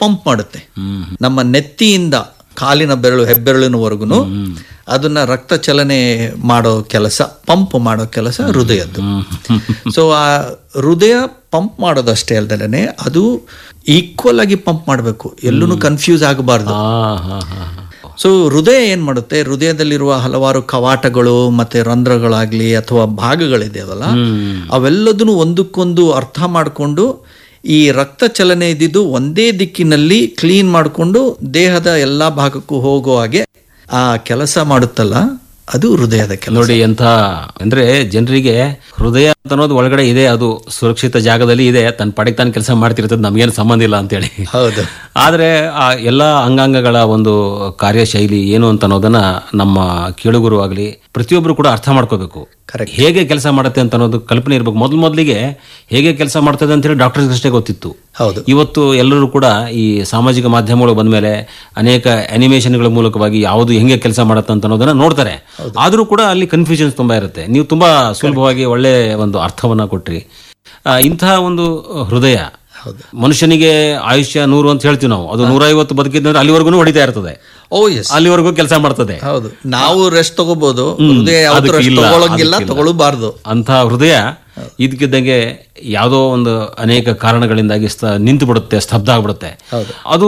Pump ಮಾಡುತ್ತೆ ನಮ್ಮ ನೆತ್ತಿಯಿಂದ ಕಾಲಿನ ಬೆರಳು ಹೆಬ್ಬೆರಳಿನವರೆಗೂ ಅದನ್ನ ರಕ್ತ ಚಲನೆ ಮಾಡೋ ಕೆಲಸ ಪಂಪ್ ಮಾಡೋ ಕೆಲಸ ಹೃದಯದ್ದು ಸೊ ಆ ಹೃದಯ ಪಂಪ್ ಮಾಡೋದಷ್ಟೇ ಅಲ್ದಲೇ ಅದು ಈಕ್ವಲ್ ಆಗಿ ಪಂಪ್ ಮಾಡಬೇಕು ಎಲ್ಲೂ ಕನ್ಫ್ಯೂಸ್ ಆಗಬಾರ್ದು ಆ, ಹಾ, ಹಾ, ಹಾ. ಸೊ ಹೃದಯ ಏನ್ ಮಾಡುತ್ತೆ ಹೃದಯದಲ್ಲಿರುವ ಹಲವಾರು ಕವಾಟಗಳು ಮತ್ತೆ ರಂಧ್ರಗಳಾಗ್ಲಿ ಅಥವಾ ಭಾಗಗಳಿದೆಯಲ್ಲ ಅವೆಲ್ಲದನ್ನು ಒಂದಕ್ಕೊಂದು ಅರ್ಥ ಮಾಡಿಕೊಂಡು ಈ ರಕ್ತ ಚಲನೆ ಇದ್ದಿದ್ದು ಒಂದೇ ದಿಕ್ಕಿನಲ್ಲಿ ಕ್ಲೀನ್ ಮಾಡಿಕೊಂಡು ದೇಹದ ಎಲ್ಲಾ ಭಾಗಕ್ಕೂ ಹೋಗೋ ಹಾಗೆ ಆ ಕೆಲಸ ಮಾಡುತ್ತಲ್ಲ ಅದು ಹೃದಯದ ಕೆಲಸ ನೋಡಿ ಎಂಥ ಅಂದ್ರೆ ಜನರಿಗೆ ಹೃದಯ ಅಂತ ಅನ್ನೋದು ಒಳಗಡೆ ಇದೆ ಅದು ಸುರಕ್ಷಿತ ಜಾಗದಲ್ಲಿ ಇದೆ ತನ್ನ ಪಡೆಗೆ ತಾನು ಕೆಲಸ ಮಾಡ್ತಿರ್ತದೆ ನಮ್ಗೇನು ಸಂಬಂಧ ಇಲ್ಲ ಅಂತೇಳಿ ಹೌದು ಆದ್ರೆ ಆ ಎಲ್ಲ ಅಂಗಾಂಗಗಳ ಒಂದು ಕಾರ್ಯಶೈಲಿ ಏನು ಅಂತ ಅನ್ನೋದನ್ನ ನಮ್ಮ ಕೇಳುಗರು ಆಗಲಿ ಪ್ರತಿಯೊಬ್ಬರು ಕೂಡ ಅರ್ಥ ಮಾಡ್ಕೋಬೇಕು ಹೇಗೆ ಕೆಲಸ ಮಾಡುತ್ತೆ ಅಂತ ಅನ್ನೋದು ಕಲ್ಪನೆ ಇರಬೇಕು ಮೊದಲು ಮೊದಲಿಗೆ ಹೇಗೆ ಕೆಲಸ ಮಾಡ್ತದೆ ಅಂತೇಳಿ ಡಾಕ್ಟರ್ಸ್ ಅಷ್ಟೇ ಗೊತ್ತಿತ್ತು ಹೌದು ಇವತ್ತು ಎಲ್ಲರೂ ಕೂಡ ಈ ಸಾಮಾಜಿಕ ಮಾಧ್ಯಮಗಳು ಬಂದ್ಮೇಲೆ ಅನೇಕ ಅನಿಮೇಷನ್ಗಳ ಮೂಲಕವಾಗಿ ಯಾವುದು ಹೆಂಗೆ ಕೆಲಸ ಮಾಡುತ್ತೆ ಅಂತ ಅನ್ನೋದನ್ನ ನೋಡ್ತಾರೆ ಆದರೂ ಕೂಡ ಅಲ್ಲಿ ಕನ್ಫ್ಯೂಷನ್ಸ್ ತುಂಬಾ ಇರುತ್ತೆ ನೀವು ತುಂಬಾ ಸುಲಭವಾಗಿ ಒಳ್ಳೆ ಒಂದು ಅರ್ಥವನ್ನ ಕೊಟ್ರಿ ಆ, ಇಂತಹ ಒಂದು ಹೃದಯ ಮನುಷ್ಯನಿಗೆ ಆಯುಷ್ಯ ನೂರು ಅಂತ ಹೇಳ್ತೀವಿ ನಾವು ಅದು ನೂರೈವತ್ತು ಬದುಕಿದ್ರೆ ಅಲ್ಲಿವರೆಗೂ ಹೊಡಿತಾ ಇರ್ತದೆ ಓ ಎಸ್ ಅಲ್ಲಿವರೆಗೂ ಕೆಲಸ ಮಾಡ್ತದೆ ಹೌದು ನಾವು ರೆಸ್ಟ್ ತಗೋಬಹುದು ಹೃದಯ ಯಾವತ್ತೂ ಅದಕ್ಕೆ ರೆಸ್ಟ್ ಇಲ್ಲ, ತಗೊಳಂಗಿಲ್ಲ ಅದಕ್ಕಿಲ್ಲ. ತಗೊಳ್ಬಾರ್ದು ಅಂಥ ಹೃದಯ ಇದಕ್ಕಿದ್ದಂಗೆ ಯಾವುದೋ ಒಂದು ಅನೇಕ ಕಾರಣಗಳಿಂದಾಗಿ ಸ್ಥ- ನಿಂತು ಬಿಡುತ್ತೆ ಸ್ತಬ್ಧ ಆಗ್ಬಿಡುತ್ತೆ ಅದು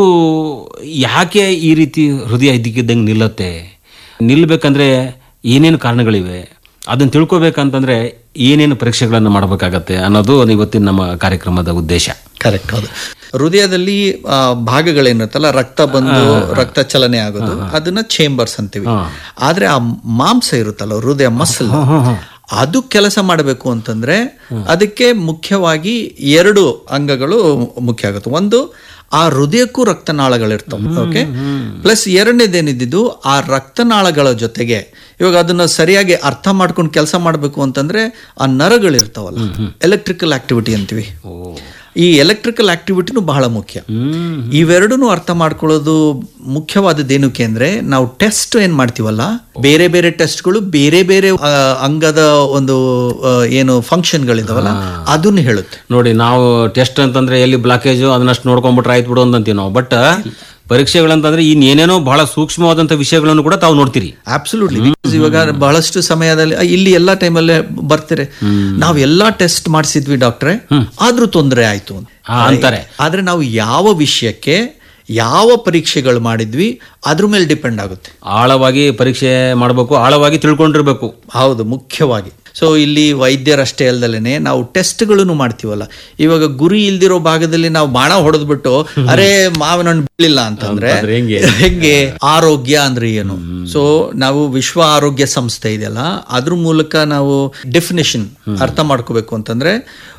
ಯಾಕೆ ಈ ರೀತಿ ಹೃದಯ ಇದ್ದಕ್ಕಿದ್ದಂಗೆ ನಿಲ್ಲತ್ತೆ ನಿಲ್ಲಬೇಕಂದ್ರೆ ಏನೇನು ಕಾರಣಗಳಿವೆ ಅದನ್ನ ತಿಳ್ಕೊಬೇಕಂತಂದ್ರೆ ಏನೇನು ಪರೀಕ್ಷೆಗಳನ್ನು ಮಾಡಬೇಕಾಗತ್ತೆ ಅನ್ನೋದು ಇವತ್ತಿನ ನಮ್ಮ ಕಾರ್ಯಕ್ರಮದ ಉದ್ದೇಶ ಕರೆಕ್ಟ್ ಹೌದು ಹೃದಯದಲ್ಲಿ ಆ, ಭಾಗಗಳೇನಿರುತ್ತಲ್ಲ ರಕ್ತ ಬಂದು ರಕ್ತ ಚಲನೆ ಆಗೋದು ಅದನ್ನ ಚೇಂಬರ್ಸ್ ಅಂತೀವಿ ಆದ್ರೆ ಆ ಮಾಂಸ ಇರುತ್ತಲ್ಲ ಹೃದಯ ಮಸಲ್ ಅದು ಕೆಲಸ ಮಾಡಬೇಕು ಅಂತಂದ್ರೆ ಅದಕ್ಕೆ ಮುಖ್ಯವಾಗಿ ಎರಡು ಅಂಗಗಳು ಮುಖ್ಯ ಆಗುತ್ತೆ ಒಂದು ಆ ಹೃದಯಕ್ಕೂ ರಕ್ತನಾಳಗಳಿರ್ತವೆ ಓಕೆ ಪ್ಲಸ್ ಎರಡನೇದೇನಿದ್ದು ಆ ರಕ್ತನಾಳಗಳ ಜೊತೆಗೆ ಇವಾಗ ಅದನ್ನ ಸರಿಯಾಗಿ ಅರ್ಥ ಮಾಡ್ಕೊಂಡು ಕೆಲಸ ಮಾಡಬೇಕು ಅಂತಂದ್ರೆ ಆ ನರಗಳಿರ್ತಾವಲ್ಲ ಎಲೆಕ್ಟ್ರಿಕಲ್ ಆಕ್ಟಿವಿಟಿ ಅಂತೀವಿ ಈ ಎಲೆಕ್ಟ್ರಿಕಲ್ ಆಕ್ಟಿವಿಟಿನೂ ಬಹಳ ಮುಖ್ಯ ಇವೆರಡನ್ನೂ ಅರ್ಥ ಮಾಡ್ಕೊಳ್ಳೋದು ಮುಖ್ಯವಾದದ್ದು ಏನಕ್ಕೆ ಅಂದ್ರೆ ನಾವು ಟೆಸ್ಟ್ ಏನ್ ಮಾಡ್ತೀವಲ್ಲ ಬೇರೆ ಬೇರೆ ಟೆಸ್ಟ್ಗಳು ಬೇರೆ ಬೇರೆ ಆ, ಅಂಗದ ಒಂದು ಆ, ಏನು ಫಂಕ್ಷನ್ಗಳಿದಾವಲ್ಲ ಅದನ್ನ ಹೇಳುತ್ತೆ ನೋಡಿ ನಾವು ಟೆಸ್ಟ್ ಅಂತಂದ್ರೆ ಎಲ್ಲಿ ಬ್ಲಾಕೇಜು ಅದನ್ನಷ್ಟು ನೋಡ್ಕೊಂಡ್ಬಿಟ್ರೆ ಆಯ್ತು ಬಿಡು ಅಂತೀವಿ ನಾವು ಬಟ್ ಪರೀಕ್ಷೆಗಳಂತಂದ್ರೆ ಇನ್ನೇನೇನೋ ಬಹಳ ಸೂಕ್ಷ್ಮವಾದಂಥ ವಿಷಯಗಳನ್ನು ಕೂಡ ತಾವು ನೋಡ್ತೀರಿ ಅಬ್ಸಲ್ಯೂಟ್ಲಿ ಇವಾಗ ಬಹಳಷ್ಟು ಸಮಯದಲ್ಲಿ ಆ, ಇಲ್ಲಿ ಎಲ್ಲಾ ಟೈಮಲ್ಲೇ ಬರ್ತಾರೆ ನಾವು ಎಲ್ಲಾ ಟೆಸ್ಟ್ ಮಾಡಿಸಿದ್ವಿ ಡಾಕ್ಟ್ರೆ ಆದ್ರೂ ತೊಂದರೆ ಆಯ್ತು ಅಂತ ಹಾ, ಅಂತಾರೆ ಆದ್ರೆ ನಾವು ಯಾವ ವಿಷಯಕ್ಕೆ ಯಾವ ಪರೀಕ್ಷೆಗಳು ಮಾಡಿದ್ವಿ ಅದ್ರ ಮೇಲೆ ಡಿಪೆಂಡ್ ಆಗುತ್ತೆ ಆಳವಾಗಿ ಪರೀಕ್ಷೆ ಮಾಡಬೇಕು ಆಳವಾಗಿ ತಿಳ್ಕೊಂಡಿರ್ಬೇಕು ಹೌದು ಮುಖ್ಯವಾಗಿ ಸೊ ಇಲ್ಲಿ ವೈದ್ಯರಷ್ಟೇ ಅಲ್ದಲೇನೆ ನಾವು ಟೆಸ್ಟ್ಗಳನ್ನು ಮಾಡ್ತೀವಲ್ಲ ಇವಾಗ ಗುರಿ ಇಲ್ದಿರೋ ಭಾಗದಲ್ಲಿ ನಾವು ಬಾಣ ಹೊಡೆದ್ಬಿಟ್ಟು ಅರೆ ಮಾವಿನ ಹಣ್ಣು ಬೀಳಿಲ್ಲ ಅಂತಂದ್ರೆ ಅಂತಂದ್ರೆ ಹೆಂಗೆ? ಹೆಂಗೆ ಆರೋಗ್ಯ ಅಂದ್ರೆ ಏನು ಸೊ ನಾವು ವಿಶ್ವ ಆರೋಗ್ಯ ಸಂಸ್ಥೆ ಇದೆಯಲ್ಲ ಅದ್ರ ಮೂಲಕ ನಾವು ಡೆಫಿನೇಷನ್ ಅರ್ಥ ಮಾಡ್ಕೋಬೇಕು ಅಂತಂದ್ರೆ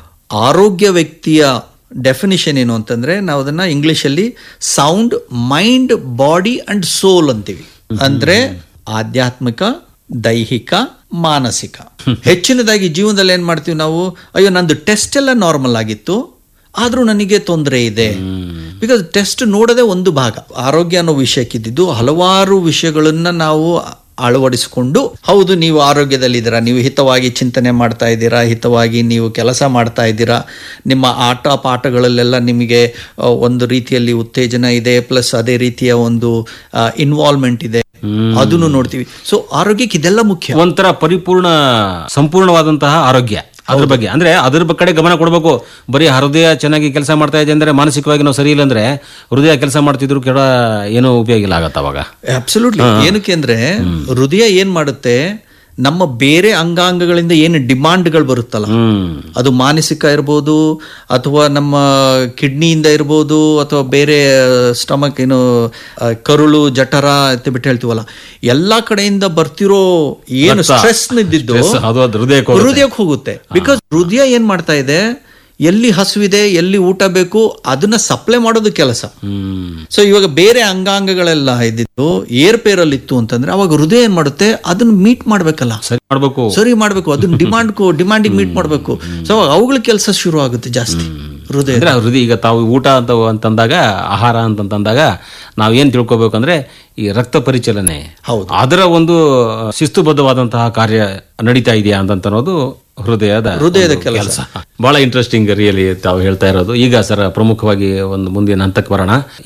ಆರೋಗ್ಯ ವ್ಯಕ್ತಿಯ ಡೆಫಿನಿಷನ್ ಏನು ಅಂತಂದ್ರೆ ನಾವು ಅದನ್ನ ಇಂಗ್ಲಿಷಲ್ಲಿ sound mind body and soul ಅಂತೀವಿ ಅಂದ್ರೆ ಆಧ್ಯಾತ್ಮಿಕ ದೈಹಿಕ ಮಾನಸಿಕ ಹೆಚ್ಚಿನದಾಗಿ ಜೀವನದಲ್ಲಿ ಏನ್ ಮಾಡ್ತೀವಿ ನಾವು ಅಯ್ಯೋ ನಂದು ಟೆಸ್ಟ್ ಎಲ್ಲ ನಾರ್ಮಲ್ ಆಗಿತ್ತು ಆದ್ರೂ ನನಗೆ ತೊಂದರೆ ಇದೆ ಬಿಕಾಸ್ ಟೆಸ್ಟ್ ನೋಡೋದೇ ಒಂದು ಭಾಗ ಆರೋಗ್ಯ ಅನ್ನೋ ವಿಷಯಕ್ಕಿದ್ದು ಹಲವಾರು ವಿಷಯಗಳನ್ನ ನಾವು ಅಳವಡಿಸಿಕೊಂಡು ಹೌದು ನೀವು ಆರೋಗ್ಯದಲ್ಲಿದ್ದೀರಾ ನೀವು ಹಿತವಾಗಿ ಚಿಂತನೆ ಮಾಡ್ತಾ ಇದ್ದೀರಾ ಹಿತವಾಗಿ ನೀವು ಕೆಲಸ ಮಾಡ್ತಾ ಇದ್ದೀರಾ ನಿಮ್ಮ ಆಟ ಪಾಠಗಳಲ್ಲೆಲ್ಲ ನಿಮಗೆ ಆ, ಒಂದು ರೀತಿಯಲ್ಲಿ ಉತ್ತೇಜನ ಇದೆ ಪ್ಲಸ್ ಅದೇ ರೀತಿಯ ಒಂದು ಇನ್ವಾಲ್ವ್ಮೆಂಟ್ ಇದೆ ಅದನ್ನು ನೋಡ್ತೀವಿ ಸೊ ಆರೋಗ್ಯಕ್ಕೆ ಇದೆಲ್ಲ ಮುಖ್ಯ ಒಂಥರ ಪರಿಪೂರ್ಣ ಸಂಪೂರ್ಣವಾದಂತಹ ಆರೋಗ್ಯ ಅದ್ರ ಬಗ್ಗೆ ಅಂದ್ರೆ ಅದ್ರ ಬ- ಕಡೆ ಗಮನ ಕೊಡಬೇಕು ಬರೀ ಹೃದಯ ಚೆನ್ನಾಗಿ ಕೆಲಸ ಮಾಡ್ತಾ ಇದೆ ಅಂದ್ರೆ ಮಾನಸಿಕವಾಗಿ ನಾವು ಸರಿ ಇಲ್ಲ ಅಂದ್ರೆ ಹೃದಯ ಕೆಲಸ ಮಾಡ್ತಿದ್ರು ಕೆಡ ಏನೂ ಉಪಯೋಗ ಇಲ್ಲ ಆಗತ್ತ ಅವಾಗ ಅಬ್ಸಲ್ಯೂಟ್ಲಿ ಏನಕ್ಕೆ ಅಂದ್ರೆ ಹೃದಯ ಏನ್ ಮಾಡುತ್ತೆ ನಮ್ಮ ಬೇರೆ ಅಂಗಾಂಗಗಳಿಂದ ಏನು ಡಿಮಾಂಡ್ಗಳು ಬರುತ್ತಲ್ಲ ಹ್ಮ್ ಅದು ಮಾನಸಿಕ ಇರ್ಬೋದು ಅಥವಾ ನಮ್ಮ ಕಿಡ್ನಿಯಿಂದ ಇರ್ಬೋದು ಅಥವಾ ಬೇರೆ ಸ್ಟಮಕ್ ಏನು ಆ, ಕರುಳು ಜಠರ ಅಂತ ಬಿಟ್ಟು ಹೇಳ್ತೀವಲ್ಲ ಎಲ್ಲಾ ಕಡೆಯಿಂದ ಬರ್ತಿರೋ ಏನು ಸ್ಟ್ರೆಸ್ ನಿದ್ದಿದ್ದು Stress, ಅದು ಅದು ಹೃದಯಕ್ಕೆ ಹೋಗುತ್ತೆ. ಹೃದಯಕ್ಕೆ ಹೋಗುತ್ತೆ ಬಿಕಾಸ್ ಹೃದಯ ಏನ್ ಮಾಡ್ತಾ ಇದೆ ಎಲ್ಲಿ ಹಸುವಿದೆ ಎಲ್ಲಿ ಊಟ ಬೇಕು ಅದನ್ನ ಸಪ್ಲೈ ಮಾಡೋದು ಕೆಲಸ ಹ್ಮ್ ಸೊ ಇವಾಗ ಬೇರೆ ಅಂಗಾಂಗಗಳೆಲ್ಲ ಇದ್ದಿದ್ದು ಏರ್ಪೇರಲ್ಲಿ ಇತ್ತು ಅಂತಂದ್ರೆ ಅವಾಗ ಹೃದಯ ಏನ್ ಮಾಡುತ್ತೆ ಅದನ್ನ ಮೀಟ್ ಮಾಡ್ಬೇಕಲ್ಲ ಸರಿ ಮಾಡ್ಬೇಕು ಸರಿ ಮಾಡ್ಬೇಕು ಅದನ್ನ ಡಿಮಾಂಡ್ ಡಿಮಾಂಡಿಗೆ ಮೀಟ್ ಮಾಡ್ಬೇಕು ಸೊ ಅವಾಗ ಅವುಗಳ ಕೆಲಸ ಶುರು ಆಗುತ್ತೆ ಜಾಸ್ತಿ ಹೃದಯ ಅಂದ್ರೆ ಹೃದಯ ಈಗ ತಾವು ಊಟ ಅಂತ ಅಂತಂದಾಗ ಆಹಾರ ಅಂತಂದಾಗ ನಾವೇನ್ ತಿಳ್ಕೊಬೇಕಂದ್ರೆ ಈ ರಕ್ತ ಪರಿಚಲನೆ ಹೌದು. ಅದರ ಒಂದು ಶಿಸ್ತುಬದ್ಧವಾದಂತಹ ಕಾರ್ಯ ನಡೀತಾ ಇದೆಯಾ ಅಂತ ಅನ್ನೋದು ಹೃದಯದ ಹೃದಯದ ಒಂದು ಕೆಲಸ. ಕೆಲಸ ಬಹಳ ಇಂಟ್ರೆಸ್ಟಿಂಗ್ ರಿಯಲಿ ತಾವು ಹೇಳ್ತಾ ಇರೋದು ಈಗ ಸರ್ ಪ್ರಮುಖವಾಗಿ ಒಂದು ಮುಂದಿನ ಹಂತಕ್ಕೆ ಬರೋಣ